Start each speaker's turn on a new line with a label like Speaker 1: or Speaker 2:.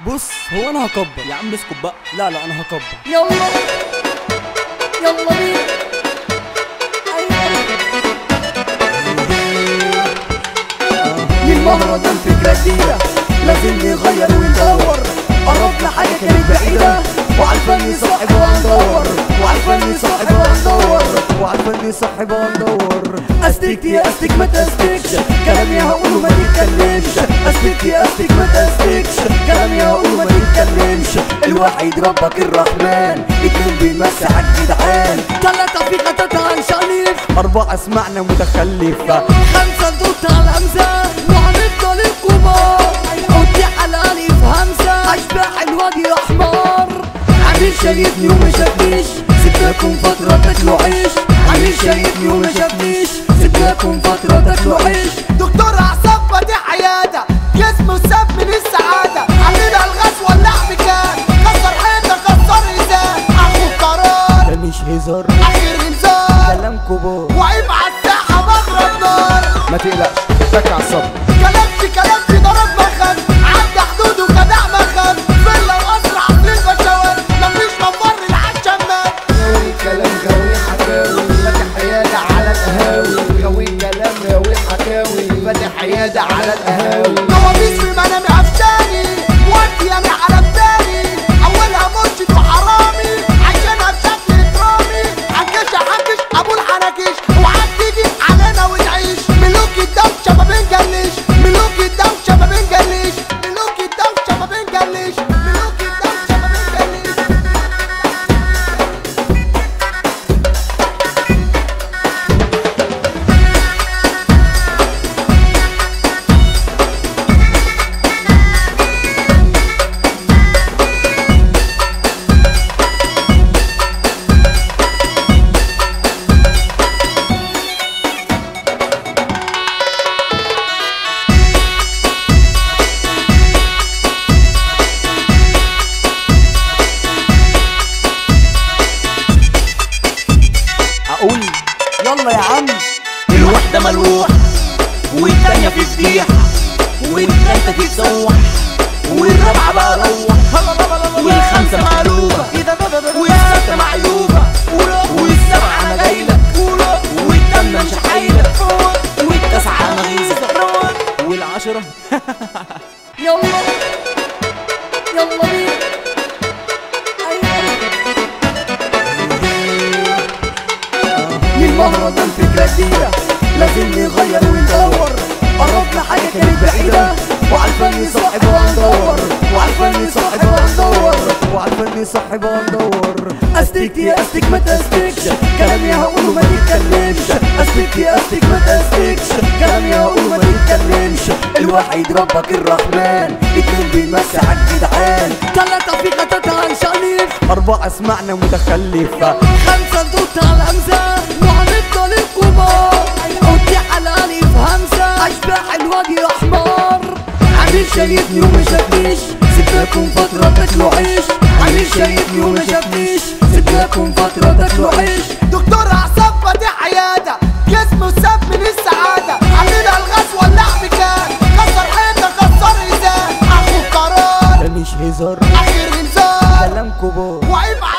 Speaker 1: بص هو انا هكبر
Speaker 2: يا عم اسكت بقى
Speaker 1: لا لا انا هكبر
Speaker 3: يلا يلا بينا أيوة. للمهرجان فكرة جديدة لازم نغير وندور قربنا حاجة كانت بعيدة وعالفن صاحب وندور وعالفن صاحب وندور
Speaker 1: وعارفني صاحب ندور
Speaker 3: استك يا استك ما تستكش كلامي هقوله ما تتكلمش استك يا استك ما تستكش كلامي هقوله ما تتكلمش الوحيد ربك الرحمن اتنين بيمسح الجدعان تلاتة في قطعة هنشلف
Speaker 1: أربعة اسمعنا متخلفة
Speaker 3: خمسة ندوت على همزة وهنفضل الكبار حطي على ألف همزة أشباح الوجه أحمر عميل شايفني وما شافنيش سيبناكم فترة تاكلوا عيش عميل شايفني وما شافنيش سيبناكم فترة تاكلوا عيش
Speaker 4: دكتور اعصاب فاتح عياده جسمه ساب من السعاده عاملين الغاز ولع مكان كسر حيطه كسر ازاز اخو قرار
Speaker 1: ده مش هزار
Speaker 4: اخر انذار
Speaker 1: كلام كبار
Speaker 4: وعيب على الساحه مغرب نار
Speaker 1: ما تقلقش اتك على الصبر
Speaker 4: كلام في كلام في ضرب مخن عدى حدوده خدع مخن فيلا وقصر عاملين بشوات مفيش مفر العشمات
Speaker 5: غاوي كلام غاوي حكاوي فاتح عيادة على القهاوي غاوي كلام غاوي حكاوي فاتح عيادة على القهاوي
Speaker 4: كوابيس في منامي عفتاني ودي يامي على بداني اولها مرشد وحرامي عشانها بشكل اكرامي حنكش حنكش ابو الحنكش اوعاك تيجي علينا وتعيش ملوك الدوشه ما بنجلش ملوك الدوشه ما بنجلش ملوك الدوشه ما بنجلش ملوك الدوشه ما بنجلش
Speaker 1: أقول يلا يا عم
Speaker 2: الواحدة ملوح والتانية في فضيحة والتالتة تتسوح والرابعة بقى روح والخمسة مقلوبة والستة معيوبة والسبعة أنا جايلك والتامنة مش حايلة والتاسعة أنا غيظة والعشرة
Speaker 3: يلا يلا بينا أيوة. للمهرجان فكرة جديدة لازم نغير وندور قربنا حاجة كانت بعيدة وعالفن صاحب وندور وعالفن صاحب وندور
Speaker 1: وعارفني صاحب ندور
Speaker 3: استك يا استك ما تستكش كلامي هقوله ما تتكلمش استك يا استك ما تستكش كلامي هقوله ما تتكلمش الوحيد ربك الرحمن اتنين بيمسح الجدعان تلاتة في قطعة هنشلف
Speaker 1: أربعة اسمعنا متخلفة
Speaker 3: خمسة ندوت على همزة وهنفضل الكبار حطي على ألف همزة أشباح الوجه أحمر عميل شايفني وما شافنيش سيبناكم فترة تاكلوا عيش عميل شايفني وما شافنيش سيبناكم فترة تاكلوا عيش
Speaker 4: دكتور اعصاب فاتح عياده جسمه ساب من السعاده عاملين الغاز ولع مكان كسر حيطه كسر ازاز اخو قرار
Speaker 1: ده مش هزار
Speaker 4: اخر انذار
Speaker 1: كلام كبار
Speaker 4: وعيب على